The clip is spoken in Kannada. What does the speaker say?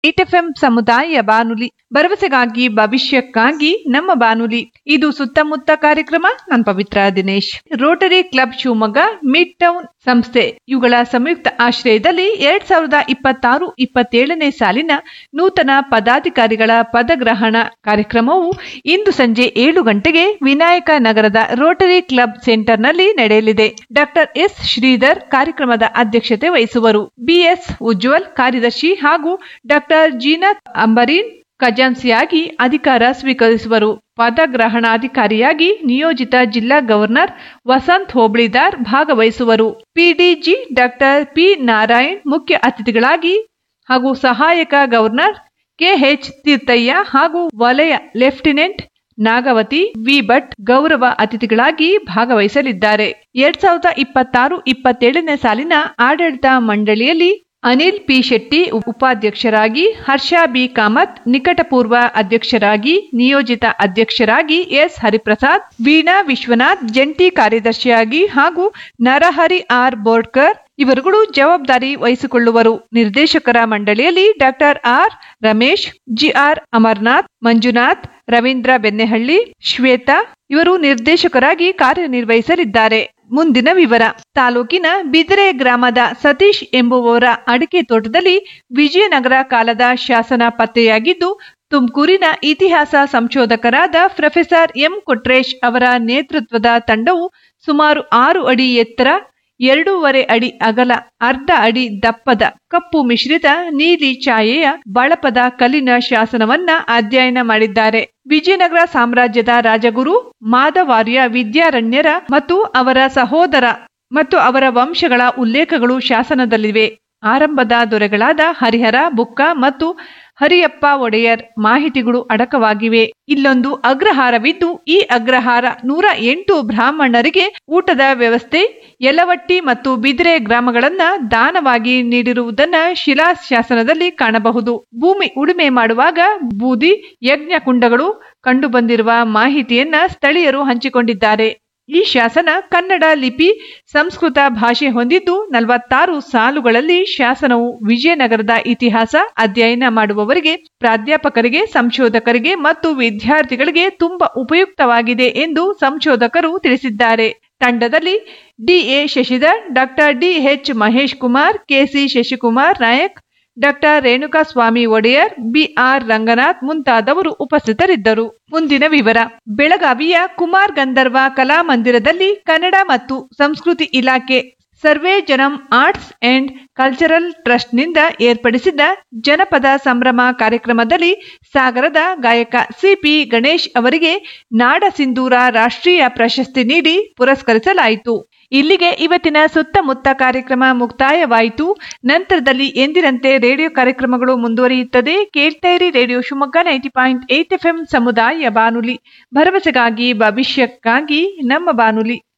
ಏಟ್ ಎಫ್ ಸಮುದಾಯ ಬಾನುಲಿ ಭರವಸೆಗಾಗಿ ಭವಿಷ್ಯಕ್ಕಾಗಿ ನಮ್ಮ ಬಾನುಲಿ ಇದು ಸುತ್ತಮುತ್ತ ಕಾರ್ಯಕ್ರಮ ನಾನು Pavitra Dinesh Rotary club Shivamogga mid town ಸಂಸ್ಥೆ ಇವುಗಳ ಸಂಯುಕ್ತ ಆಶ್ರಯದಲ್ಲಿ ಎರಡ್ ಸಾವಿರದ ಇಪ್ಪತ್ತಾರು ಇಪ್ಪತ್ತೇಳನೇ ಸಾಲಿನ ನೂತನ ಪದಾಧಿಕಾರಿಗಳ ಪದಗ್ರಹಣ ಕಾರ್ಯಕ್ರಮವು ಇಂದು ಸಂಜೆ ಏಳು ಗಂಟೆಗೆ ವಿನಾಯಕ ನಗರದ ರೋಟರಿ ಕ್ಲಬ್ ಸೆಂಟರ್ನಲ್ಲಿ ನಡೆಯಲಿದೆ ಡಾಕ್ಟರ್ ಎಸ್ ಶ್ರೀಧರ್ ಕಾರ್ಯಕ್ರಮದ ಅಧ್ಯಕ್ಷತೆ ವಹಿಸುವರು ಬಿಎಸ್ ಉಜ್ವಲ್ ಕಾರ್ಯದರ್ಶಿ ಹಾಗೂ ಡಾಕ್ಟರ್ ಜೀನತ್ ಅಂಬರೀನ್ ಖಜಾನ್ಸಿಯಾಗಿ ಅಧಿಕಾರ ಸ್ವೀಕರಿಸುವರು ಪದಗ್ರಹಣಾಧಿಕಾರಿಯಾಗಿ ನಿಯೋಜಿತ ಜಿಲ್ಲಾ ಗವರ್ನರ್ ವಸಂತ್ ಹೋಬಳಿದಾರ್ ಭಾಗವಹಿಸುವರು ಪಿಡಿಜಿ ಡಾಕ್ಟರ್ ಪಿ ನಾರಾಯಣ್ ಮುಖ್ಯ ಅತಿಥಿಗಳಾಗಿ ಹಾಗೂ ಸಹಾಯಕ ಗವರ್ನರ್ ಕೆಎಚ್ ತೀರ್ಥಯ್ಯ ಹಾಗೂ ವಲಯ ಲೆಫ್ಟಿನೆಂಟ್ ನಾಗವತಿ ವಿ ಭಟ್ ಗೌರವ ಅತಿಥಿಗಳಾಗಿ ಭಾಗವಹಿಸಲಿದ್ದಾರೆ ಎರಡ್ ಸಾವಿರದ ಇಪ್ಪತ್ತಾರು ಇಪ್ಪತ್ತೇಳನೇ ಸಾಲಿನ ಆಡಳಿತ ಮಂಡಳಿಯಲ್ಲಿ ಅನಿಲ್ ಪಿ ಶೆಟ್ಟಿ ಉಪಾಧ್ಯಕ್ಷರಾಗಿ ಹರ್ಷ ಬಿ ಕಾಮತ್ ನಿಕಟಪೂರ್ವ ಅಧ್ಯಕ್ಷರಾಗಿ ನಿಯೋಜಿತ ಅಧ್ಯಕ್ಷರಾಗಿ ಎಸ್ ಹರಿಪ್ರಸಾದ್ ವೀಣಾ ವಿಶ್ವನಾಥ್ ಜಂಟಿ ಕಾರ್ಯದರ್ಶಿಯಾಗಿ ಹಾಗೂ ನರಹರಿ ಆರ್ ಬೋರ್ಡ್ಕರ್ ಇವರುಗಳು ಜವಾಬ್ದಾರಿ ವಹಿಸಿಕೊಳ್ಳುವರು ನಿರ್ದೇಶಕರ ಮಂಡಳಿಯಲ್ಲಿ doctor R Ramesh GR Amarnath Manjunath Ravindra Bennehalli Shweta ಇವರು ನಿರ್ದೇಶಕರಾಗಿ ಕಾರ್ಯನಿರ್ವಹಿಸಲಿದ್ದಾರೆ ಮುಂದಿನ ವಿವರ ತಾಲೂಕಿನ ಬಿದರೆ ಗ್ರಾಮದ ಸತೀಶ್ ಎಂಬುವವರ ಅಡಿಕೆ ತೋಟದಲ್ಲಿ ವಿಜಯನಗರ ಕಾಲದ ಶಾಸನ ಪತ್ತೆಯಾಗಿದ್ದು ತುಮಕೂರಿನ ಇತಿಹಾಸ ಸಂಶೋಧಕರಾದ ಪ್ರೊಫೆಸರ್ ಎಂ ಕೊಟ್ರೇಶ್ ಅವರ ನೇತೃತ್ವದ ತಂಡವು ಸುಮಾರು ಆರು ಅಡಿ ಎತ್ತರ ಎರಡೂವರೆ ಅಡಿ ಅಗಲ ಅರ್ಧ ಅಡಿ ದಪ್ಪದ ಕಪ್ಪು ಮಿಶ್ರಿತ ನೀಲಿ ಛಾಯೆಯ ಬಳಪದ ಕಲ್ಲಿನ ಶಾಸನವನ್ನ ಅಧ್ಯಯನ ಮಾಡಿದ್ದಾರೆ ವಿಜಯನಗರ ಸಾಮ್ರಾಜ್ಯದ ರಾಜಗುರು ಮಾಧವಾರ್ಯ ವಿದ್ಯಾರಣ್ಯರ ಮತ್ತು ಅವರ ಸಹೋದರ ಮತ್ತು ಅವರ ವಂಶಗಳ ಉಲ್ಲೇಖಗಳು ಶಾಸನದಲ್ಲಿವೆ ಆರಂಭದ ದೊರೆಗಳಾದ ಹರಿಹರ ಬುಕ್ಕ ಮತ್ತು ಹರಿಯಪ್ಪ ಒಡೆಯರ್ ಮಾಹಿತಿಗಳು ಅಡಕವಾಗಿವೆ ಇಲ್ಲೊಂದು ಅಗ್ರಹಾರವಿದ್ದು ಈ ಅಗ್ರಹಾರ ನೂರ ಎಂಟು ಬ್ರಾಹ್ಮಣರಿಗೆ ಊಟದ ವ್ಯವಸ್ಥೆ ಯಲವಟ್ಟಿ ಮತ್ತು ಬಿದಿರೆ ಗ್ರಾಮಗಳನ್ನ ದಾನವಾಗಿ ನೀಡಿರುವುದನ್ನ ಶಿಲಾಶಾಸನದಲ್ಲಿ ಕಾಣಬಹುದು ಭೂಮಿ ಉಳುಮೆ ಮಾಡುವಾಗ ಬೂದಿ ಯಜ್ಞ ಕುಂಡಗಳು ಕಂಡುಬಂದಿರುವ ಮಾಹಿತಿಯನ್ನ ಸ್ಥಳೀಯರು ಹಂಚಿಕೊಂಡಿದ್ದಾರೆ ಈ ಶಾಸನ ಕನ್ನಡ ಲಿಪಿ ಸಂಸ್ಕೃತ ಭಾಷೆ ಹೊಂದಿದ್ದು ನಲವತ್ತಾರು ಸಾಲುಗಳಲ್ಲಿ ಶಾಸನವು ವಿಜಯನಗರದ ಇತಿಹಾಸ ಅಧ್ಯಯನ ಮಾಡುವವರಿಗೆ ಪ್ರಾಧ್ಯಾಪಕರಿಗೆ ಸಂಶೋಧಕರಿಗೆ ಮತ್ತು ವಿದ್ಯಾರ್ಥಿಗಳಿಗೆ ತುಂಬಾ ಉಪಯುಕ್ತವಾಗಿದೆ ಎಂದು ಸಂಶೋಧಕರು ತಿಳಿಸಿದ್ದಾರೆ ತಂಡದಲ್ಲಿ D A Shashidhar doctor D H Mahesh Kumar K C Shashikumar Nayak doctor Renuka Swamy Odeyar B R Ranganath ಮುಂತಾದವರು ಉಪಸ್ಥಿತರಿದ್ದರು ಮುಂದಿನ ವಿವರ ಬೆಳಗಾವಿಯ ಕುಮಾರ್ ಗಂಧರ್ವ ಕಲಾಮಂದಿರದಲ್ಲಿ ಕನ್ನಡ ಮತ್ತು ಸಂಸ್ಕೃತಿ ಇಲಾಖೆ Sarve Janam arts and cultural ಟ್ರಸ್ಟ್ನಿಂದ ಏರ್ಪಡಿಸಿದ್ದ ಜನಪದ ಸಂಭ್ರಮ ಕಾರ್ಯಕ್ರಮದಲ್ಲಿ ಸಾಗರದ ಗಾಯಕ ಸಿಪಿ ಗಣೇಶ್ ಅವರಿಗೆ ನಾಡ ಸಿಂಧೂರ ರಾಷ್ಟ್ರೀಯ ಪ್ರಶಸ್ತಿ ನೀಡಿ ಪುರಸ್ಕರಿಸಲಾಯಿತು ಇಲ್ಲಿಗೆ ಇವತ್ತಿನ ಸುತ್ತಮುತ್ತ ಕಾರ್ಯಕ್ರಮ ಮುಕ್ತಾಯವಾಯಿತು ನಂತರದಲ್ಲಿ ಎಂದಿನಂತೆ ರೇಡಿಯೋ ಕಾರ್ಯಕ್ರಮಗಳು ಮುಂದುವರಿಯುತ್ತದೆ ಕೇಳ್ತಾ ಇರಿ radio Shivamogga ninety point eight F ಸಮುದಾಯ ಬಾನುಲಿ ಭರವಸೆಗಾಗಿ ಭವಿಷ್ಯಕ್ಕಾಗಿ ನಮ್ಮ ಬಾನುಲಿ